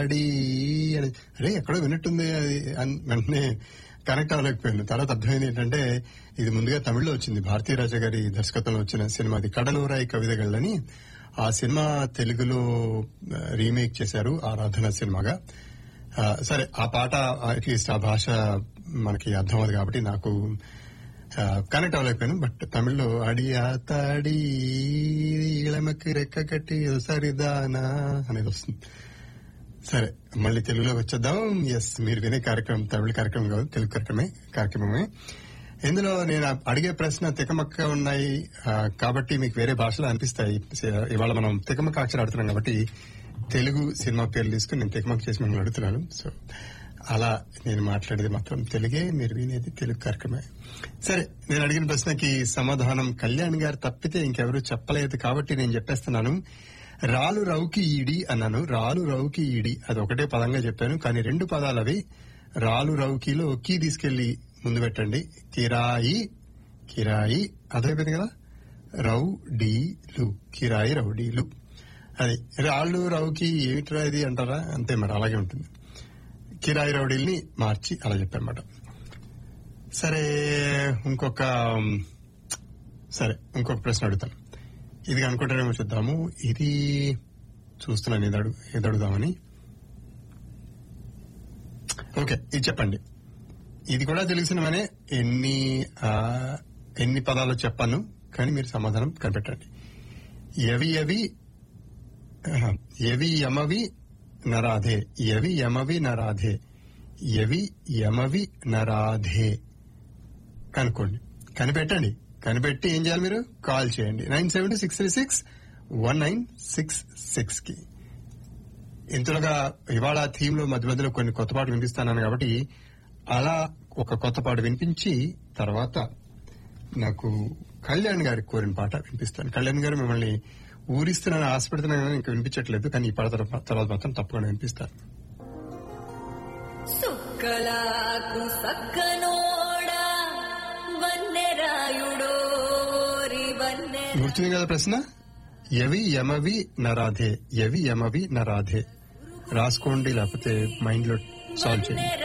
అడి అని అరే ఎక్కడో విన్నట్టుంది అది అని వెంటనే కనెక్ట్ అవ్వలేకపోయాను తర్వాత అర్థమైంది ఏంటంటే ఇది ముందుగా తమిళ్లో వచ్చింది భారతీ రాజా గారి దర్శకత్వంలో వచ్చిన సినిమా అది కడలూరాయి కవితగళ్ళని ఆ సినిమా తెలుగులో రీమేక్ చేశారు ఆరాధన సినిమాగా ఆ, సరే ఆ పాట అట్లీస్ట్ ఆ భాష మనకి అర్థం అవుతుంది కాబట్టి నాకు కనెక్ట్ అవ్వలేకపోయాను బట్ తమిళ్లో అడి ఆతాడి ఇళమకి రెక్క కట్టి సరిదానా అనేది వస్తుంది సరే మళ్ళీ తెలుగులోకి వచ్చేద్దాం ఎస్ మీరు వినే కార్యక్రమం తమిళ కార్యక్రమం కాదు తెలుగు కార్యక్రమే కార్యక్రమమే ఇందులో నేను అడిగే ప్రశ్న తికమక్క ఉన్నాయి ఆ, కాబట్టి మీకు వేరే భాషలో అనిపిస్తాయి ఇవాళ మనం తికమక్క అక్షరం ఆడుతున్నాం కాబట్టి తెలుగు సినిమా పేర్లు తీసుకుని నేను తికమక్క చేసి మిమ్మల్ని అడుగుతున్నాను సో అలా నేను మాట్లాడేది మాత్రం తెలుగే మీరు వినేది తెలుగు కార్యక్రమే సరే నేను అడిగిన ప్రశ్నకి సమాధానం కళ్యాణ్ గారు తప్పితే ఇంకెవరు చెప్పలేదు కాబట్టి నేను చెప్పేస్తున్నాను రాలు రౌకి ఈడి అన్నాను రాలు రౌకి ఈడి అది ఒకటే పదంగా చెప్పాను కానీ రెండు పదాలు అవి రాలు రౌకిలో కీ తీసుకెళ్లి ముందు పెట్టండి కిరాయి కిరాయి అదైపోయింది కదా రౌడీలు కిరాయి రౌడీలు అది రాళ్ళు రౌకి ఏమిట్రా ఇది అంటారా అంతే మరి అలాగే ఉంటుంది కిరాయి రౌడీల్ని మార్చి అలా చెప్పానమాట సరే ఇంకొక సరే ఇంకొక ప్రశ్న అడుగుతాను ఇది అనుకుంటారేమో చూద్దాము ఇది చూస్తున్నాను ఇది అడుగు ఇది అడుగుదామని ఓకే ఇది చెప్పండి ఇది కూడా తెలుగు సినిమానే ఎన్ని ఆ, ఎన్ని పదాలు చెప్పాను కానీ మీరు సమాధానం కనిపెట్టండి ఎవి ఎవి ఆహా, ఎవి యమవి నరాధే ఎవి యమవి నరాధే ఎవి యమవి నరాధే కనుక్కోండి కనిపెట్టండి కనిపెట్టి ఏం చేయాలి మీరు కాల్ చేయండి nine seven six three six one nine six six కి ఇంతలోగా ఇవాళ థీమ్ లో మధ్య మధ్యలో కొన్ని కొత్త పాటలు వినిపిస్తాను కాబట్టి అలా ఒక కొత్త పాట వినిపించి తర్వాత నాకు కళ్యాణ్ గారికి కోరిన పాట వినిపిస్తాను కళ్యాణ్ గారు మిమ్మల్ని ఊరిస్తున్నాను ఆశపెడుతున్నాను కానీ ఇంకా వినిపించట్లేదు కానీ ఈ పాట తర్వాత తర్వాత మాత్రం తప్పకుండా వినిపిస్తారు సుక్కలాకు సక్కనోడా వన్నెరాయుడోరి వన్నె గుర్తుంది కదా ప్రశ్న ఎవి యమవి నరాధే ఎవి యమవి నరాధే రాసుకోండి లేకపోతే మైండ్ లో సాల్వ్ చేయండి